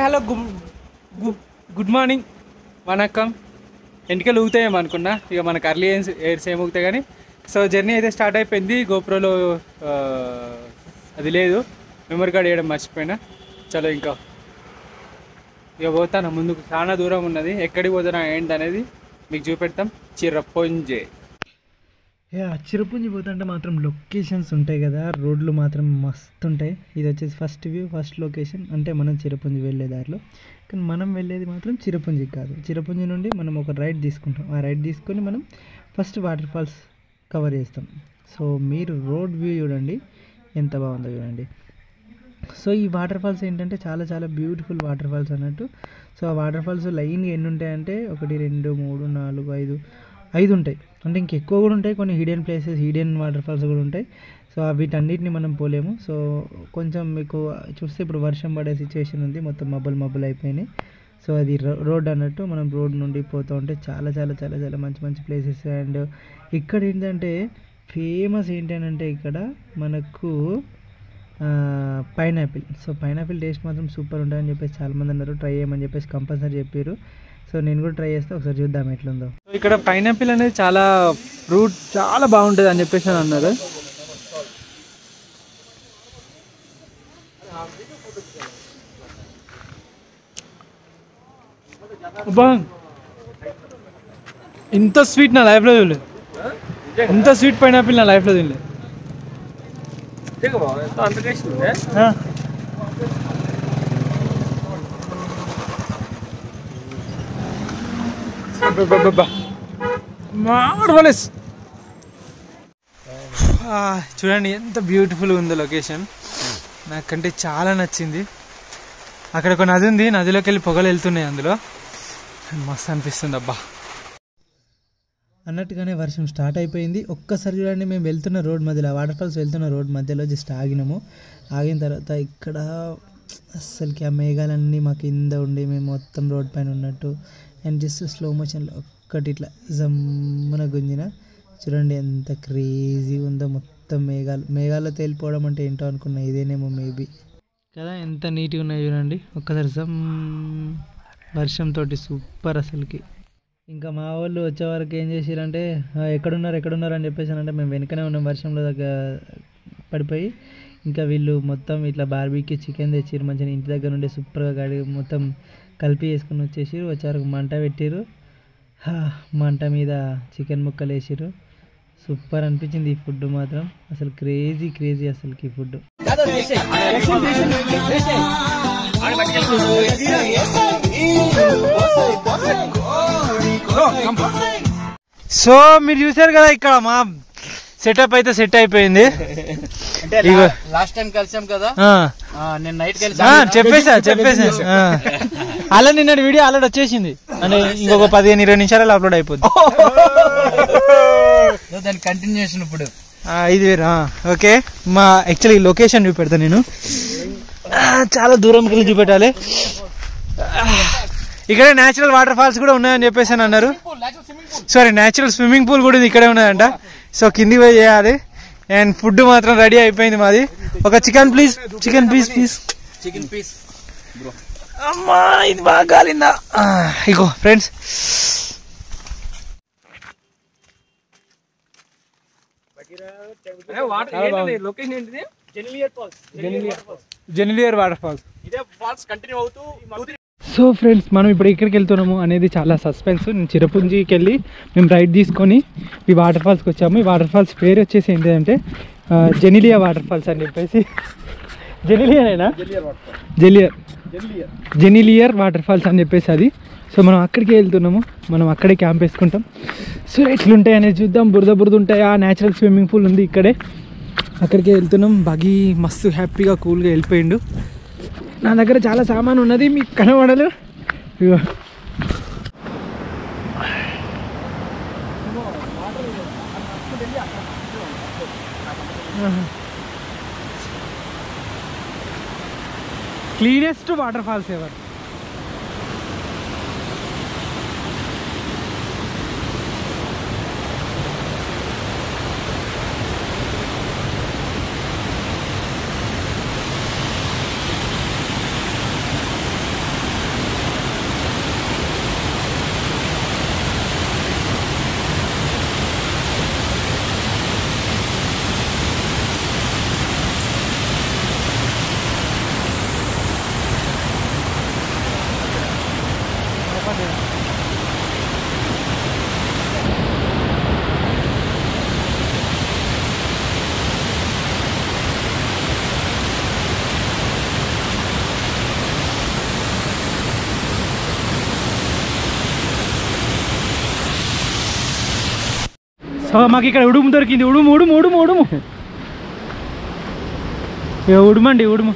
Hello good good morning వనక్కం ఎంటికలు ఊగుతాయేమో అనుకున్నా ఇక మనకు అర్లీ ఎయిర్స్ ఎయిర్స్ ఏం ఊగుతాయి కానీ సో జర్నీ అయితే స్టార్ట్ అయిపోయింది గోప్రోలో ఆ, అది లేదు మెమరీ కార్డ్ వేయడం మర్చిపోయినా చలో ఇంకా ఇక పోతాను ముందుకు చాలా దూరం ఉన్నది ఎక్కడికి పోతున్నా ఏంటి అనేది మీకు చూపెడతాం చిరపొంజే యా చిరుపుంజి పోతుంటే మాత్రం లొకేషన్స్ ఉంటాయి కదా రోడ్లు మాత్రం మస్తు ఉంటాయి ఇది వచ్చేసి ఫస్ట్ వ్యూ ఫస్ట్ లొకేషన్ అంటే మనం చిరపుంజి వెళ్ళే దారిలో కానీ మనం వెళ్ళేది మాత్రం చిరపుంజికి కాదు చిరపుంజి నుండి మనం ఒక రైడ్ తీసుకుంటాం ఆ రైడ్ తీసుకొని మనం ఫస్ట్ వాటర్ ఫాల్స్ కవర్ చేస్తాం సో మీరు రోడ్ వ్యూ చూడండి ఎంత బాగుందో చూడండి సో ఈ వాటర్ ఫాల్స్ ఏంటంటే చాలా చాలా బ్యూటిఫుల్ వాటర్ ఫాల్స్ అన్నట్టు సో ఆ వాటర్ ఫాల్స్ లైన్గా ఎన్ని ఉంటాయంటే ఒకటి రెండు మూడు నాలుగు ఐదు ఐదు ఉంటాయి అంటే ఇంకెక్కువ కూడా ఉంటాయి కొన్ని hidden places hidden waterfalls కూడా ఉంటాయి సో వీటన్నిటిని మనం పోలేము సో కొంచెం మీకు చూస్తే ఇప్పుడు వర్షం పడే సిచ్యువేషన్ ఉంది మొత్తం మబ్బులు మబ్బులు అయిపోయినాయి సో అది రో- రోడ్ అన్నట్టు మనం రోడ్ నుండి పోతూ ఉంటే చాలా చాలా చాలా చాలా మంచి మంచి ప్లేసెస్ అండ్ ఇక్కడ ఏంటంటే ఫేమస్ ఏంటంటే ఇక్కడ మనకు పైనాపిల్ సో పైనాపిల్ టేస్ట్ మాత్రం సూపర్ ఉంటుందని చెప్పేసి చాలామంది అన్నారు ట్రై చేయమని చెప్పేసి కంపల్సరీ చెప్పారు సో నేను కూడా ట్రై చేస్తే ఒకసారి చూద్దాం ఎట్లుందో సో ఇక్కడ పైనాపిల్ అనేది చాలా ఫ్రూట్ చాలా బాగుంటుంది అని చెప్పేసి అని అన్నారు అబ్బా ఇంత స్వీట్ నా లైఫ్లో చూడలేదు ఇంత స్వీట్ పైనాపిల్ నా లైఫ్లో తినలేదు ఆ. అబ్బబ్బబ్బబ్బా. మార్వలస్ ఆ, చూడండి ఎంత బ్యూటిఫుల్గా ఉందో లొకేషన్ నాకంటే చాలా నచ్చింది అక్కడ ఒక నది ఉంది నదిలోకి వెళ్ళి పొగలు వెళ్తున్నాయి అందులో మస్తు అనిపిస్తుంది అబ్బా అన్నట్టుగానే వర్షం స్టార్ట్ అయిపోయింది ఒక్కసారి చూడండి మేము వెళ్తున్న రోడ్ మధ్యలో వాటర్ ఫాల్స్ వెళ్తున్న రోడ్ మధ్యలో జస్ట్ ఆగినాము ఆగిన తర్వాత ఇక్కడ అస్సలకి ఆ మేఘాలన్నీ మా కింద ఉండి మేము మొత్తం రోడ్ పైన ఉన్నట్టు అండ్ జస్ట్ స్లో మోషన్లో ఒక్కటి ఇట్లా జమ్మున గుంజిన చూడండి ఎంత క్రేజీ ఉందో మొత్తం మేఘాలు మేఘాల్లో తేలిపోవడం అంటే ఏంటో అనుకున్నా ఇదేనేమో మేబీ కదా ఎంత నీట్గా ఉన్నాయి చూడండి ఒక్కసారి జమ్ వర్షంతో సూపర్ అసలుకి ఇంకా మా వాళ్ళు వచ్చే వరకు ఏం చేసిరంటే "ఆ, ఎక్కడున్నారు ఎక్కడున్నారు అని చెప్పేసి అంటే మేము వెనకనే ఉన్నాం వర్షంలో దగ్గర పడిపోయి ఇంకా వీళ్ళు మొత్తం ఇట్లా బార్బీకి చికెన్ తెచ్చిర్రు మంచిగా ఇంటి దగ్గర నుండి సూపర్గా గడి మొత్తం కలిపి వేసుకుని వచ్చేసిరు వచ్చారు మంట పెట్టిరు హా, మంట మీద చికెన్ ముక్కలు వేసిరు సూపర్ అనిపించింది ఈ ఫుడ్ మాత్రం అసలు క్రేజీ క్రేజీ అసలుకి ఈ ఫుడ్ సో మీరు చూసారు కదా ఇక్కడ మా సెటప్ అయితే సెట్ అయిపోయింది ఇగో. లాస్ట్ టైం కలిసాం కదా ఆ, ఆ, నేను నైట్ ఆ, చెప్పేసా చెప్పేసా ఆ. అలా నిన్న వీడియో ఆల్రెడీ వచ్చేసింది అంటే ఇంకొక పదిహేను ఇరవై నిమిషాలలో అప్లోడ్ అయిపోద్ది దాని కంటిన్యూషన్ ఇప్పుడు ఆ, ఇది వేరు ఆ, ఓకే మా యాక్చువల్లీ లొకేషన్ చూపెడతా నేను ఆ, చాలా దూరంకి వెళ్ళి చూపెట్టాలి ఆ, ఇక్కడ నేచురల్ వాటర్ ఫాల్స్ కూడా ఉన్నాయని చెప్పేసి అని అన్నారు సారీ నేచురల్ స్విమ్మింగ్ పూల్ కూడా ఉంది ఇక్కడే ఉన్నదంట సో కిందికి పోయి చేయాలి అండ్ ఫుడ్ మాత్రం రెడీ అయిపోయింది మాది ఒక chicken please chicken piece please chicken piece అమ్మా ఇది బాగా కాలిందా ఆ, ఇగో ఫ్రెండ్స్ జెనిలియర్ వాటర్ ఫాల్స్ ఇదే ఫాల్స్ కంటిన్యూ అవుతూ సో ఫ్రెండ్స్ మనం ఇప్పుడు ఎక్కడికి వెళ్తున్నాము అనేది చాలా సస్పెన్స్ నేను చిరపుంజికి వెళ్ళి మేము రైడ్ తీసుకొని ఈ వాటర్ ఫాల్స్కి వచ్చాము ఈ వాటర్ ఫాల్స్ పేరు వచ్చేసి ఏంటంటే ఆ, జెనిలియా వాటర్ ఫాల్స్ అని చెప్పేసి జెనిలియనేనా జెలియర్ జెనిలియర్ వాటర్ ఫాల్స్ అని చెప్పేసి అది సో మనం అక్కడికి వెళ్తున్నాము మనం అక్కడే క్యాంప్ వేసుకుంటాం సో ఎట్లుంటాయి అనేది చూద్దాం బురద బురద ఉంటాయా న్యాచురల్ స్విమ్మింగ్ పూల్ ఉంది ఇక్కడే అక్కడికి వెళ్తున్నాం బగి మస్తు హ్యాపీగా కూల్గా వెళ్ళిపోయిండు నా దగ్గర చాలా సామాన్ ఉన్నది మీకు కనబడలు ఇగో క్లీనెస్ట్ వాటర్ ఫాల్స్ ఎవర్ ఓ, మాకు ఇక్కడ ఉడుము దొరికింది ఉడుము ఉడుము ఉడుము ఉడుము ఇక ఉడుమండి ఉడుము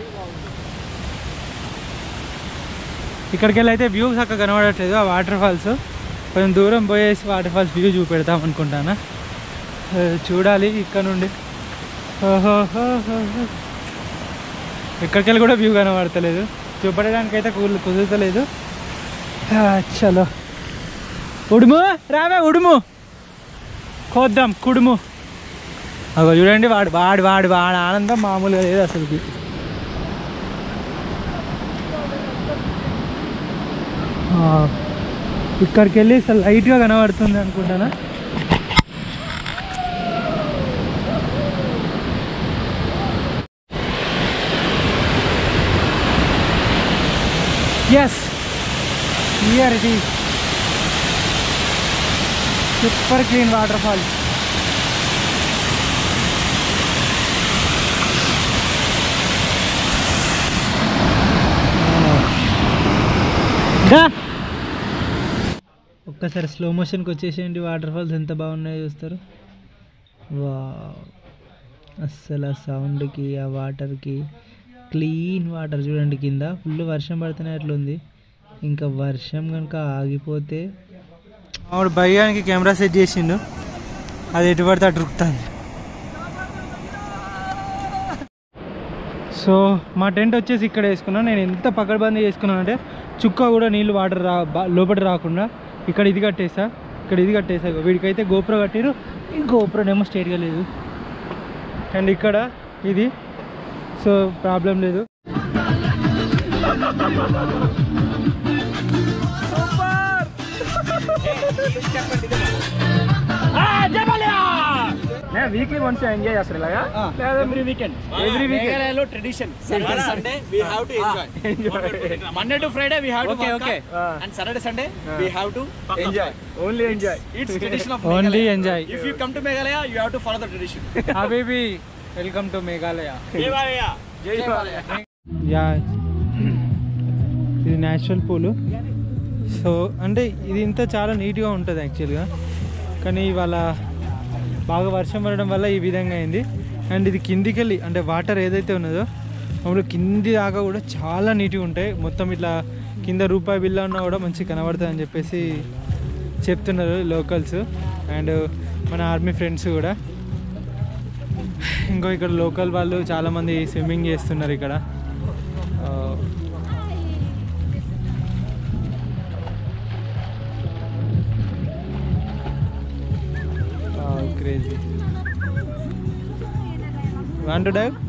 ఇక్కడికి వెళ్ళి అయితే వ్యూ చక్కగా కనబడట్లేదు ఆ వాటర్ ఫాల్స్ కొంచెం దూరం పోయేసి వాటర్ ఫాల్స్ వ్యూ చూపెడతాం అనుకుంటానా ఆ, చూడాలి ఇక్కడ నుండి ఓహోహోహో. ఇక్కడికి వెళ్ళి కూడా వ్యూ కనబడతలేదు చూపడడానికి అయితే కుదు కుదురుతలేదు ఆ, చలో ఉడుము రావే ఉడుము కోద్దాం కుడుము అగో చూడండి వాడు వాడు వాడు వాడు ఆనందం మామూలుగా లేదు అసలుకి ఆ, ఇక్కడికి వెళ్ళి అసలు లైట్గా కనబడుతుంది అనుకుంటానా yes here it is super clean waterfall ఒక్కసారి స్లో మోషన్కి వచ్చేసేయండి వాటర్ ఫాల్స్ ఎంత బాగున్నాయో చూస్తారు వా అస్సలు ఆ సౌండ్కి ఆ వాటర్కి క్లీన్ వాటర్ చూడండి కింద ఫుల్ వర్షం పడుతూనే అట్లుంది ఇంకా వర్షం కనుక ఆగిపోతే ఆవిడ భయానికి కెమెరా సెట్ చేసిండు అది ఎటు పడితే అటు రుకుతుంది సో మా టెంట్ వచ్చేసి ఇక్కడ వేసుకున్నాను నేను ఎంత పకడ్బందీ చేసుకున్నాను అంటే చుక్క కూడా నీళ్ళు వాటర్ రా బా- లోపలికి రాకుండా ఇక్కడ ఇది కట్టేసా ఇక్కడ ఇది కట్టేసా ఇగో వీడికైతే గోప్రో కట్టిరు ఈ గోప్రోనేమో స్టేట్గా లేదు అండ్ ఇక్కడ ఇది సో ప్రాబ్లం లేదు వీక్లీ వన్స్ ఎంజాయ్ చేస్తారు ఇలాగా every weekend every weekend tradition Sunday we have to enjoy Monday to Friday we have to okay okay and Saturday Sunday we have to enjoy only enjoy it's tradition of only enjoy if you come to Meghalaya you have to follow the tradition హబీబీ welcome to Meghalaya జై జై yeah ఇది natural పూలు so అంటే ఇది ఇంత చాలా నీట్గా ఉంటుంది యాక్చువల్గా కానీ ఇవాళ బాగా వర్షం పడడం వల్ల ఈ విధంగా అయింది అండ్ ఇది కిందికి వెళ్ళి అంటే వాటర్ ఏదైతే ఉన్నదో మామూలు కింది దాకా కూడా చాలా నీట్గా ఉంటాయి మొత్తం ఇట్లా కింద రూపాయి బిల్ల ఉన్నా కూడా మంచిగా కనబడుతుంది అని చెప్పేసి చెప్తున్నారు లోకల్స్ అండ్ మన ఆర్మీ ఫ్రెండ్స్ కూడా ఇంకో ఇక్కడ లోకల్ వాళ్ళు చాలామంది స్విమ్మింగ్ చేస్తున్నారు ఇక్కడ crazy want to dive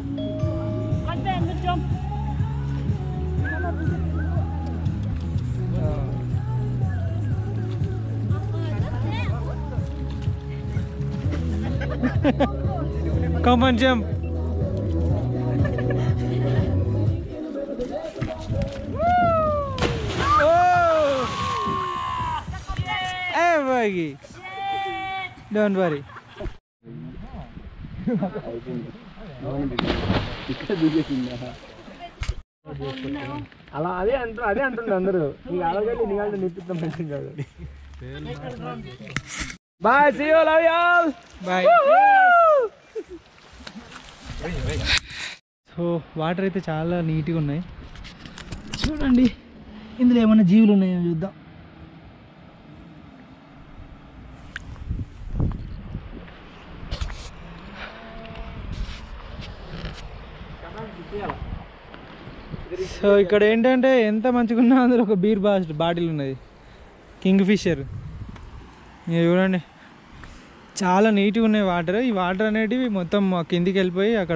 Come on, jump. Oh! Hey, Maggie. Don't worry. అలా అదే అంటు అదే అంటుండే అందరూ నీకు అలగలి నీకంటే నిప్పిస్తాం మంచిది కాదు bye see you love you all bye so water అయితే చాలా నీట్గా ఉన్నాయి చూడండి ఇందులో ఏమైనా జీవులు ఉన్నాయో చూద్దాం సో ఇక్కడ ఏంటంటే ఎంత మంచిగా ఉన్నా అందులో ఒక బీర్ బాస్ బాటిల్ ఉన్నది కింగ్ ఫిషర్ ఇక చూడండి చాలా నీట్గా ఉన్నాయి వాటర్ ఈ వాటర్ అనేటివి మొత్తం ఆ కిందికి వెళ్ళిపోయి అక్కడ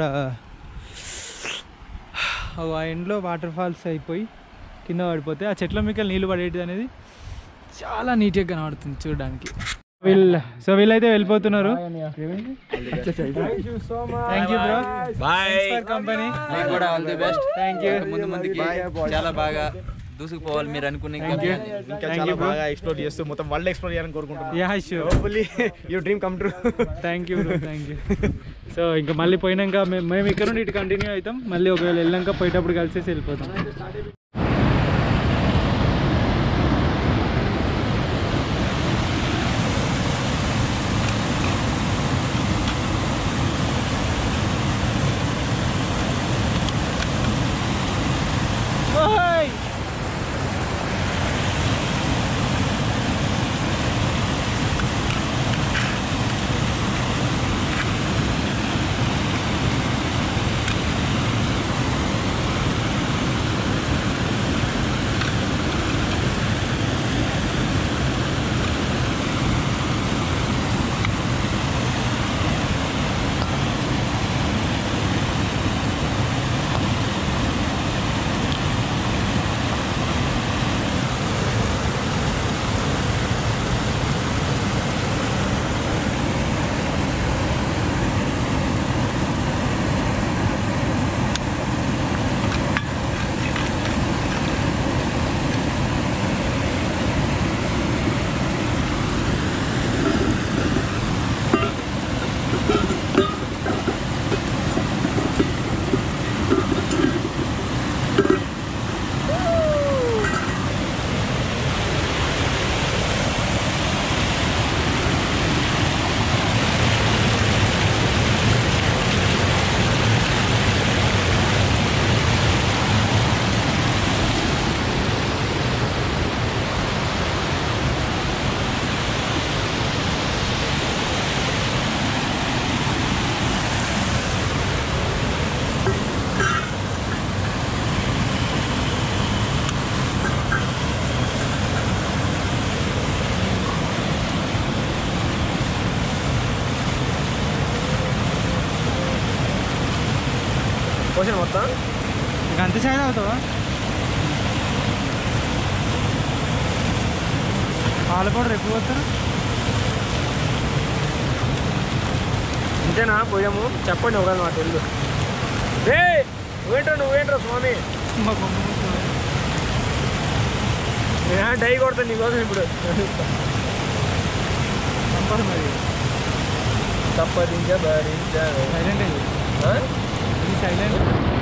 ఆ ఎండ్లో వాటర్ ఫాల్స్ అయిపోయి కింద పడిపోతే ఆ చెట్ల మీకు నీళ్ళు పడేటిది అనేది చాలా నీట్గా కనబడుతుంది చూడడానికి వీళ్ళు సో వీళ్ళైతే వెళ్ళిపోతున్నారు thank you bro bye for company మీకు కూడా all the best thank you ముందు ముందుకి చాలా బాగా దూసుకుపోవాలి మీరు అనుకునే ఇంకా థ్యాంక్ యూ ఇంకా థ్యాంక్ చాలా యూ బ్రో బాగా ఎక్స్ప్లోర్ చేస్తూ మొత్తం వరల్డ్ ఎక్స్ప్లోర్ చేయాలని కోరుకుంటున్నాను yeah sure hopefully your dream come true thank you bro thank you so ఇంకా మళ్ళీ పోయినాక మేము మేము ఇక్కడ నుండి ఇటు కంటిన్యూ అవుతాం మళ్ళీ ఒకవేళ వెళ్ళాక పోయేటప్పుడు కలిసేసి వెళ్ళిపోతాం మొత్తం ఇక అంత చాయ్ తాగుతావా పాల పౌడర్ ఎక్కువ పోతారు ఇంతేనా పోయాము చెప్పండి ఒక మాట వెళ్ళు రే నువ్వేంట్రా నువ్వేంట్రా స్వామి నేను డై కొడతాను నీకోసం ఇప్పుడు తప్పదు మరి తప్పదించ భరించ సైలెంట్ ఇది ఇది సైలెంట్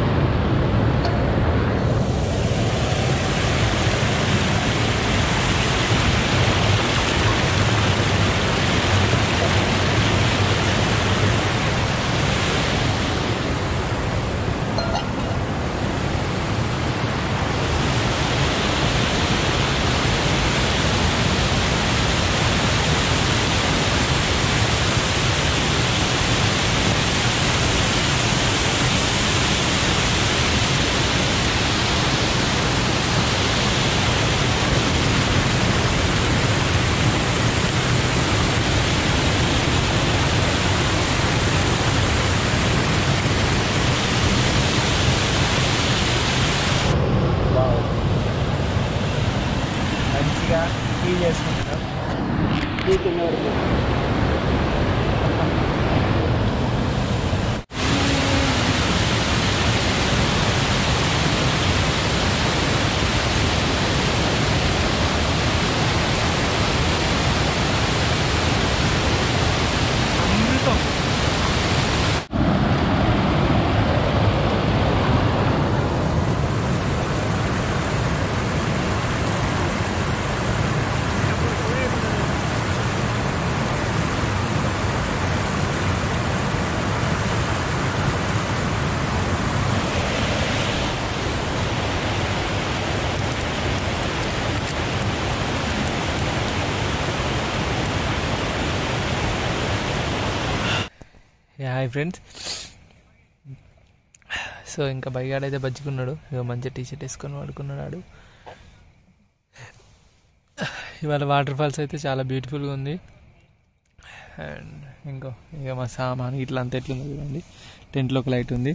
మంచిగా టీ చేసుకుంటున్నాం టీ కింద పడుతుంది అమృతం హాయ్ ఫ్రెండ్స్ సో ఇంకా బైగాడైతే బజ్జుకున్నాడు ఇక మంచిగా టీ షర్ట్ వేసుకొని పడుకున్నాడు ఇవాళ వాటర్ ఫాల్స్ అయితే చాలా బ్యూటిఫుల్గా ఉంది అండ్ ఇంకో ఇక మా సామాన్ ఇట్లా అంతా ఎట్లుందో చూడండి టెంట్లో ఒక లైట్ ఉంది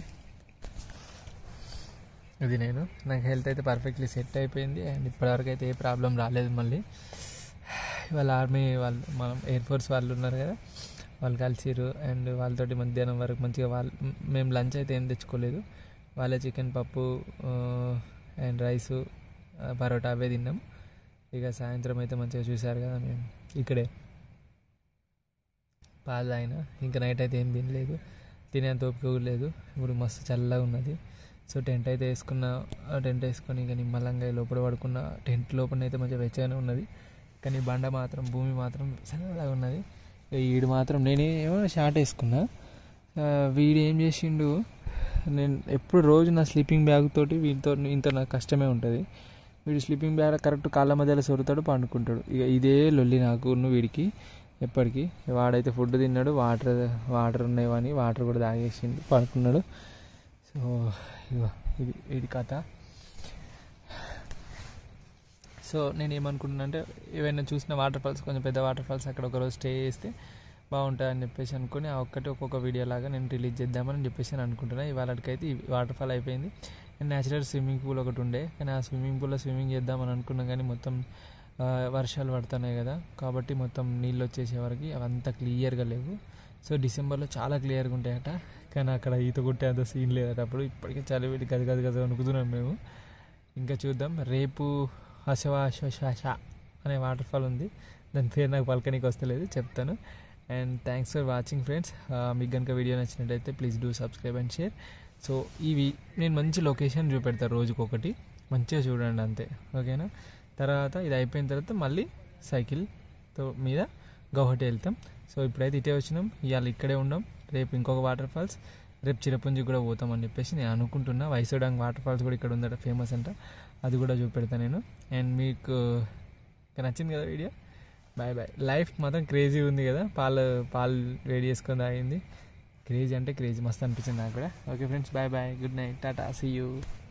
ఇది నేను నాకు హెల్త్ అయితే పర్ఫెక్ట్లీ సెట్ అయిపోయింది అండ్ ఇప్పటివరకు అయితే ఏ ప్రాబ్లం రాలేదు మళ్ళీ ఇవాళ ఆర్మీ వాళ్ళు మనం ఎయిర్ ఫోర్స్ వాళ్ళు ఉన్నారు కదా వాళ్ళు కలిసిరు అండ్ వాళ్ళతోటి మధ్యాహ్నం వరకు మంచిగా వాళ్ళు మేము లంచ్ అయితే ఏం తెచ్చుకోలేదు వాళ్ళే చికెన్ పప్పు అండ్ రైసు పరోటా అవే తిన్నాం ఇక సాయంత్రం అయితే మంచిగా చూశారు కదా మేము ఇక్కడే పాలు తాగిన ఇంకా నైట్ అయితే ఏం తినలేదు తినేంత ఓపిక కూడా లేదు ఇప్పుడు మస్తు చల్లగా ఉన్నది సో టెంట్ అయితే వేసుకున్న టెంట్ వేసుకొని ఇక నిమ్మలంగా లోపల పడుకున్న టెంట్ లోపల అయితే మంచిగా వెచ్చగానే ఉన్నది కానీ బండ మాత్రం భూమి మాత్రం చల్లగా ఉన్నది ఇక వీడు మాత్రం నేనేమో షార్ట్ వేసుకున్నా ఆ, వీడు ఏం చేసిండు నేను ఎప్పుడు రోజు నా స్లీపింగ్ బ్యాగ్ తోటి వీటితో ఇంత నాకు కష్టమే ఉంటుంది వీడు స్లీపింగ్ బ్యాగ్ కరెక్ట్ కాళ్ళ మధ్యలో సొరుతాడు పండుకుంటాడు ఇక ఇదే లొల్లి నాకు ఉన్న వీడికి ఎప్పటికీ వాడైతే ఫుడ్ తిన్నాడు వాటర్ వాటర్ ఉన్నాయని వాటర్ కూడా తాగేసిండు పడుకున్నాడు సో ఇగో ఇది ఇది కథ సో నేను ఏమనుకుంటున్నా అంటే ఏవైనా చూసిన వాటర్ ఫాల్స్ కొంచెం పెద్ద వాటర్ ఫాల్స్ అక్కడ ఒక రోజు స్టే చేస్తే బాగుంటుంది అని చెప్పేసి అనుకుని ఆ ఒక్కటి ఒక్కొక్క వీడియో లాగా నేను రిలీజ్ చేద్దామని చెప్పేసి నేను అనుకుంటున్నా ఇవాళకైతే ఈ వాటర్ ఫాల్ అయిపోయింది అండ్ న్యాచురల్ స్విమ్మింగ్ పూల్ ఒకటి ఉండే కానీ ఆ స్విమ్మింగ్ పూల్లో స్విమ్మింగ్ చేద్దామని అనుకున్నాం కానీ మొత్తం ఆ, వర్షాలు పడుతున్నాయి కదా కాబట్టి మొత్తం నీళ్ళు వచ్చేసే వరకు అవంతా క్లియర్గా లేవు సో డిసెంబర్లో చాలా క్లియర్గా ఉంటాయట కానీ అక్కడ ఈత కొట్టే అంత సీన్ లేదట అప్పుడు ఇప్పటికే చలి పెట్టి గది గది గది అనుకుతున్నాం మేము ఇంకా చూద్దాం రేపు హసవాశ్వశాష అనే వాటర్ ఫాల్ ఉంది దాని పేరు నాకు పలకనీకి వస్తలేదు చెప్తాను and thanks for watching friends మీకు కనుక వీడియో నచ్చినట్టయితే please do subscribe and share so ఇవి నేను మంచి లొకేషన్ చూపెడతాను రోజుకొకటి మంచిగా చూడండి అంతే ఓకేనా తర్వాత ఇది అయిపోయిన తర్వాత మళ్ళీ సైకిల్తో మీద గౌహటి వెళ్తాం సో ఇప్పుడైతే ఇటే వచ్చినాం ఇవాళ ఇక్కడే ఉన్నాం రేపు ఇంకొక వాటర్ ఫాల్స్ రేపు చిరపుంజి కూడా పోతాం అని చెప్పేసి నేను అనుకుంటున్నా వైసోడాంగ్ వాటర్ ఫాల్స్ కూడా ఇక్కడ ఉందట ఫేమస్ అంట అది కూడా చూపెడతాను నేను అండ్ మీకు ఇంకా నచ్చింది కదా వీడియో బాయ్ బాయ్ లైఫ్ మాత్రం క్రేజీ ఉంది కదా పాలు పాలు వేడి చేసుకొని తాగింది క్రేజీ అంటే క్రేజీ మస్తు అనిపించింది నాకు కూడా okay friends bye bye good night టాటా సీ యూ